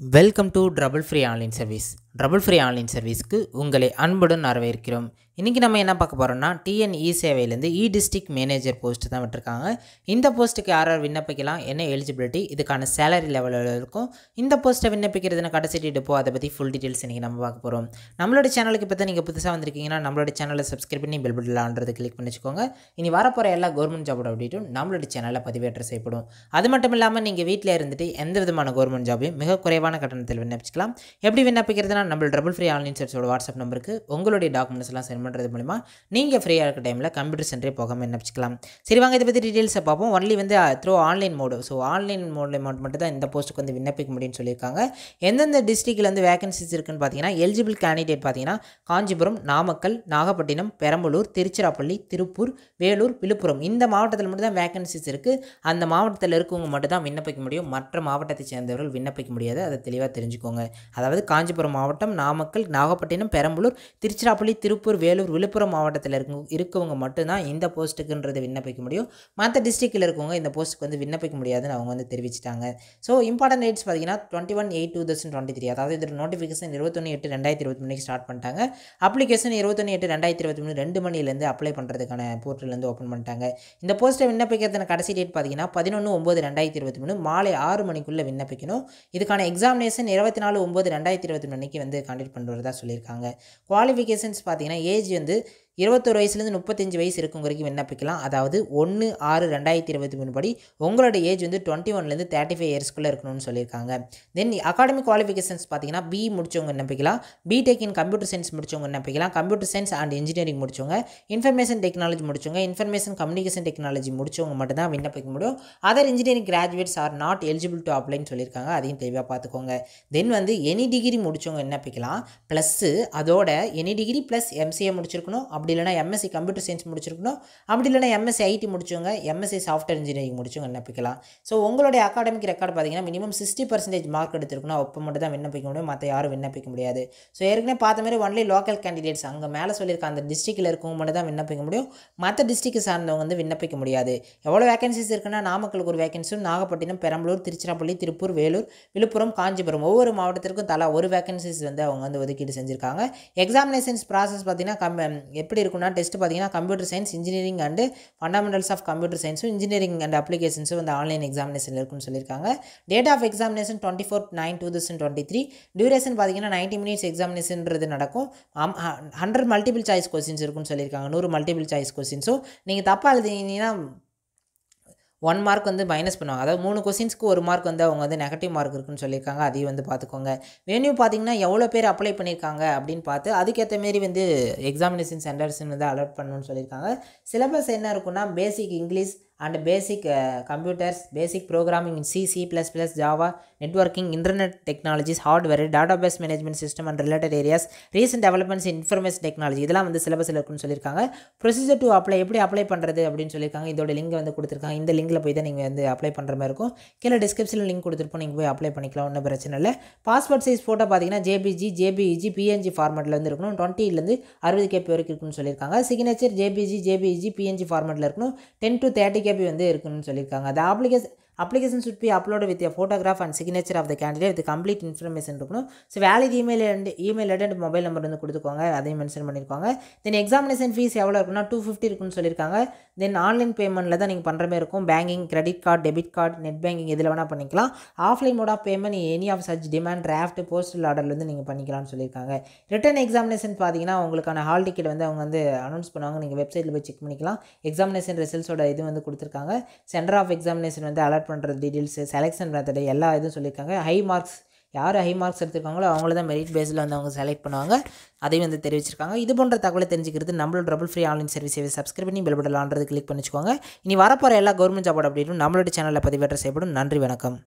welcome to trouble free online service trouble free online சர்வீஸ்க்கு உங்களை அன்புடன் வரவேற்கிறோம் இன்றைக்கி நம்ம என்ன பார்க்க போகிறோம்னா டிஎன் இ சேவையிலேருந்து இ டிஸ்ட்ரிக்ட் மேனேஜர் போஸ்ட் தான் விட்டுருக்காங்க இந்த போஸ்ட்டுக்கு யார் யார் விண்ணப்பிக்கலாம் என்ன எலிஜிபிலிட்டி இதுக்கான சேலரி லெவலில் இருக்கும் இந்த போஸ்ட்டை விண்ணப்பிக்கிறதுன கடைசி டிப்போ அதை பற்றி ஃபுல் டீட்டெயில்ஸ் இன்றைக்கி நம்ம பார்க்க போகிறோம் நம்மளோட சேனலுக்கு இப்போ தான் நீங்கள் புதுசாக வந்திருக்கீங்கன்னா நம்மளோட சேனலை சப்ஸ்கிரைப் பண்ணி பெல் பட்டலான்றது கிளிக் பண்ணி வச்சுக்கோங்க இனி வரப்போகிற எல்லா கவர்மெண்ட் ஜாபோட அப்டேட்டும் நம்மளோட சேனலில் பதிவேற்றம் செய்யப்படும் அது மட்டும் இல்லாமல் நீங்கள் வீட்டில் இருந்துட்டு எந்த விதமான கவர்மெண்ட் ஜாபையும் மிக குறைவான கட்டணத்தில் விண்ணப்பிச்சுக்கலாம் எப்படி விண்ணப்பிக்கிறதுனா நம்ம டபுள் ஃப்ரீ ஆன்லைன் சர்ச்சோட வாட்ஸ்அப் நம்பருக்கு உங்களுடைய டாக்குமெண்ட்ஸ் எல்லாம் சென்ட் பண்ணுறது மூலிமா நீங்கள் ஃப்ரீயாக இருக்க டைமில் கம்ப்யூட்டர் சென்டரே போகாமல் விண்ணப்பிச்சுக்கலாம் சரி வாங்க இதை பற்றி டீட்டெயில்ஸை பார்ப்போம் ஒன்லி வந்து through online mode so online மோடில் மட்டும் தான் இந்த போஸ்ட்டுக்கு வந்து விண்ணப்பிக்க முடியும்னு சொல்லியிருக்காங்க எந்தெந்த டிஸ்ட்ரிக்டில் வந்து வேகன்சிஸ் இருக்குன்னு பார்த்தீங்கன்னா எலிஜிபிள் கேண்டிடேட் பார்த்தீங்கன்னா காஞ்சிபுரம் நாமக்கல் நாகப்பட்டினம் பெரம்பலூர் திருச்சிராப்பள்ளி திருப்பூர் வேலூர் விழுப்புரம் இந்த மாவட்டத்தில் மட்டும் தான் வேகன்சிஸ் இருக்குது அந்த மாவட்டத்தில் இருக்கவங்க மட்டும் தான் விண்ணப்பிக்க முடியும் மற்ற மாவட்டத்தை சேர்ந்தவர்கள் விண்ணப்பிக்க முடியாது அதை தெளிவாக தெரிஞ்சுக்கோங்க அதாவது காஞ்சிபுரம் மாவட்டம் நாமக்கல் நாகப்பட்டினம் பெரம்பலூர் திருச்சிராப்பள்ளி திருப்பூர் வேலூர் விழுப்புரம் மாவட்டத்தில் இருக்க இருக்கவங்க மட்டும்தான் இந்த போஸ்ட்டுக்குன்றது விண்ணப்பிக்க முடியும் மற்ற டிஸ்ட்ரிக்டில் இருக்கவங்க இந்த போஸ்ட்டுக்கு வந்து விண்ணப்பிக்க முடியாதுன்னு அவங்க வந்து தெரிவிச்சிட்டாங்க ஸோ இம்பார்ட்டன்ட் டேட்ஸ் பார்த்தீங்கன்னா twenty one eight two thousand twenty three அதாவது இதோட நோட்டிஃபிகேஷன் இருபத்தொன்று எட்டு ரெண்டாயிரத்தி இருபத்தி மூணுக்கு ஸ்டார்ட் பண்ணிட்டாங்க அப்ளிகேஷன் இருபத்தொன்று எட்டு ரெண்டாயிரத்தி இருபத்தி மூணு ரெண்டு மணிலேருந்து அப்ளை பண்ணுறதுக்கான போர்ட்டல்லேருந்து ஓப்பன் பண்ணிட்டாங்க இந்த போஸ்ட்டை விண்ணப்பிக்கிறதுன கடைசி டேட் பார்த்தீங்கன்னா பதினொன்று ஒம்பது ரெண்டாயிரத்தி இருபத்தி மூணு மாலை ஆறு மணிக்குள்ளே விண்ணப்பிக்கணும் இதுக்கான எக்ஸாமினேஷன் இருபத்தி நாலு ஒம்பது ரெண்டாயிரத்தி இருபத்தி மூணு அன்னைக்கு வந்து கண்டக்ட் பண்ணுறதா சொல்லியிருக்காங்க குவாலிஃபிகேஷன்ஸ் பார்த்தீங்கன்னா ஏஜ் வந்து இருபத்தொரு வயசுலேருந்து முப்பத்தஞ்சு வயசு இருக்கும் வரைக்கும் விண்ணப்பிக்கலாம் அதாவது ஒன்று ஆறு ரெண்டாயிரத்தி இருபத்தி மூணு படி உங்களோட ஏஜ் வந்து டுவெண்ட்டி ஒன்லேருந்து தேர்ட்டி ஃபைவ் இயர்ஸ்க்குள்ளே இருக்கணும்னு சொல்லியிருக்காங்க தென் அகாடமிக் குவாலிஃபிகேஷன்ஸ் பார்த்தீங்கன்னா பி முடிச்சவங்க விண்ணப்பிக்கலாம் பிடெக் இன் கம்ப்யூட்டர் சயின்ஸ் முடிச்சவங்க விண்ணப்பிக்கலாம் கம்ப்யூட்டர் சயின்ஸ் அண்ட் இன்ஜினியரிங் முடிச்சவங்க இன்ஃபர்மேஷன் டெக்னாலஜி முடிச்சவங்க இன்ஃபர்மேஷன் கம்யூனிகேஷன் டெக்னாலஜி முடிச்சவங்க மட்டும் தான் விண்ணப்பிக்க முடியும் other engineering graduates are not eligible to அப்ளைன்னு சொல்லியிருக்காங்க அதையும் தெளிவாக பார்த்துக்கோங்க தென் வந்து எனி டிகிரி முடிச்சவங்க விண்ணப்பிக்கலாம் ப்ளஸ்ஸு அதோட எனி டிகிரி ப்ளஸ் எம்சிஏ முடிச்சிருக்கணும் அப்படி இல்லைனா எம்எஸ்சி கம்ப்யூட்டர் சயின்ஸ் முடிச்சிருக்கணும் அப்படி இல்லைனா எம்எஸ்சி ஐடி முடிச்சவங்க எம்எஸ்சி சாஃப்ட்வேர் இன்ஜினியரிங் முடிச்சவங்க விண்ணப்பிக்கலாம் ஸோ உங்களுடைய அகாடமிக் ரெக்கார்டு பார்த்தீங்கன்னா மினிமம் சிக்ஸ்டி பர்சன்டேஜ் மார்க் எடுத்திருக்கணும் அப்போ மட்டும் தான் விண்ணப்பிக்க முடியும் மற்ற யாரும் விண்ணப்பிக்க முடியாது ஸோ ஏற்கனவே பார்த்த மாதிரி ஒன்லி லோக்கல் கேண்டிடேட்ஸ் அங்கே மேலே சொல்லியிருக்க அந்த டிஸ்ட்ரிக்டில் இருக்கவங்க மட்டும் தான் விண்ணப்பிக்க முடியும் மற்ற டிஸ்ட்ரிக்ட் சார்ந்தவங்க வந்து விண்ணப்பிக்க முடியாது எவ்வளோ வேகன்சிஸ் இருக்குன்னா நாமக்கலுக்கு ஒரு வேகன்சியும் நாகப்பட்டினம் பெரம்பலூர் திருச்சிராப்பள்ளி திருப்பூர் வேலூர் விழுப்புரம் காஞ்சிபுரம் ஒவ்வொரு மாவட்டத்திற்கும் தலா ஒரு வேகன்சிஸ் வந்து அவங்க வந்து ஒதுக்கீடு செஞ்சுருக்காங்க எக்ஸாமினேஷன்ஸ் ப்ராசஸ் பார்த்தீங்கன்னா கம் எப்படி இருக்குன்னா டெஸ்ட் பார்த்தீங்கன்னா computer science engineering and fundamentals of computer சயின்ஸும் இன்ஜினியரிங் அண்ட் அப்ளிகேஷன்ஸும் வந்து ஆன்லைன் எக்ஸாமினேஷன் இருக்குன்னு சொல்லியிருக்காங்க date of examination twenty four nine two thousand twenty three duration பார்த்தீங்கன்னா நைன்ட்டி மினிட்ஸ் எக்ஸாமினேஷன்றது நடக்கும் ஹண்ட்ரட் மல்டிபிள் சாய்ஸ் கொஸ்டின்ஸ் இருக்குன்னு சொல்லியிருக்காங்க நூறு மல்டிபிள் சாய்ஸ் கொஸ்டின்ஸும் நீங்கள் தப்பாக எழுதினீங்கன்னா ஒன் மார்க் வந்து மைனஸ் பண்ணுவாங்க அதாவது மூணு கொஸ்டின்ஸ்க்கு ஒரு மார்க் வந்து அவங்க வந்து நெகட்டிவ் மார்க் இருக்குன்னு சொல்லியிருக்காங்க அதையும் வந்து பார்த்துக்கோங்க வென்யூ பார்த்தீங்கன்னா எவ்வளோ பேர் அப்ளை பண்ணியிருக்காங்க அப்படின்னு பார்த்து அதுக்கேற்ற மாரி வந்து எக்ஸாமினேஷன் சென்டர்ஸ் வந்து அலர்ட் பண்ணணும்னு சொல்லியிருக்காங்க சிலபஸ் என்ன இருக்குன்னா basic English and basic computers basic programming in C C plus plus Java networking internet technologies hardware database management system and related areas recent developments information technology இதெல்லாம் வந்து சிலபஸில் இருக்குன்னு சொல்லியிருக்காங்க ப்ரொசீஜர் டு அப்ளை எப்படி apply பண்ணுறது அப்படின்னு சொல்லியிருக்காங்க இதோட லிங்க் வந்து கொடுத்துருக்காங்க இந்த லிங்கில் போய் தான் நீங்கள் வந்து அப்ளை பண்ணுற மாதிரி இருக்கும் கீழே டிஸ்கிரிப்ஷனில் லிங்க் கொடுத்துருப்போம் நீங்கள் போய் அப்ளை பண்ணிக்கலாம் ஒன்றும் பிரச்சனை இல்லை பாஸ்போர்ட் சைஸ் ஃபோட்டோ பார்த்தீங்கன்னா ஜேபிஜி ஜேபிஇஜி பிஎன்ஜி ஃபார்மெட்டில் வந்து இருக்கணும் டுவெண்ட்டிலேருந்து அறுபது கேபி வரைக்கும் இருக்குன்னு சொல்லியிருக்காங்க சிக்னேச்சர் ஜேபிஜி ஜேபிஇஜி பிஎன்ஜி ஃபார்மெட்டில் இருக்கணும் டென் டு தேர்ட்டி கேபி வந்து இருக்குன்னு சொல்லியிருக்காங்க அந்த application application should be upload with photograph and signature of the candidate with complete information இருக்கணும் so valid email and email and mobile number வந்து கொடுத்துக்கோங்க அதையும் மென்ஷன் பண்ணியிருக்காங்க தென் எக்ஸாமினேஷன் ஃபீஸ் எவ்வளோ இருக்குன்னா டூ ஃபிஃப்டி இருக்குன்னு சொல்லியிருக்காங்க தென் ஆன்லைன் பேமெண்ட்டில் தான் நீங்கள் பண்ணுற மாதிரி இருக்கும் banking credit card debit card net banking இதில் வேணால் பண்ணிக்கலாம் offline mode of payment any of such demand draft postal ஆர்டர்லேருந்து நீங்கள் பண்ணிக்கலாம்னு சொல்லியிருக்காங்க ரிட்டன் எக்ஸாமினேஷன் பார்த்தீங்கன்னா உங்களுக்கான ஹால் டிக்கெட் வந்து அவங்க வந்து அனௌன்ஸ் பண்ணுவாங்க நீங்கள் வெப்சைட்டில் போய் செக் பண்ணிக்கலாம் எக்ஸாமினேஷன் ரிசல்ட்ஸோட இது வந்து கொடுத்துருக்காங்க சென்டர் ஆஃப் எக்ஸாமினேஷன் வந்து அலர்ட் பண்ணுற டீட்டெயில்ஸ் செலெக்ஷன் மெத்தடு எல்லா இதுவும் சொல்லியிருக்காங்க ஹை மார்க்ஸ் யார் ஹை மார்க்ஸ் எடுத்திருக்காங்களோ அவங்கள தான் மெரிட் பேஸில் வந்து அவங்க செலக்ட் பண்ணுவாங்க அதையும் வந்து தெரிவிச்சிருக்காங்க இது போன்ற தகவலை தெரிஞ்சுக்கிறது நம்மளோட டபுள் ஃப்ரீ ஆன்லைன் சர்வீஸை சப்ஸ்கிரைப் பண்ணி பெல் பட்டலான்றது கிளிக் பண்ணிச்சுக்கோங்க இனி வரப்போகிற எல்லா கவர்மெண்ட் ஜாபோட அப்டேட்டும் நம்மளோட சேனலில் பதிவேற்ற செய்யப்படும் நன்றி வணக்கம்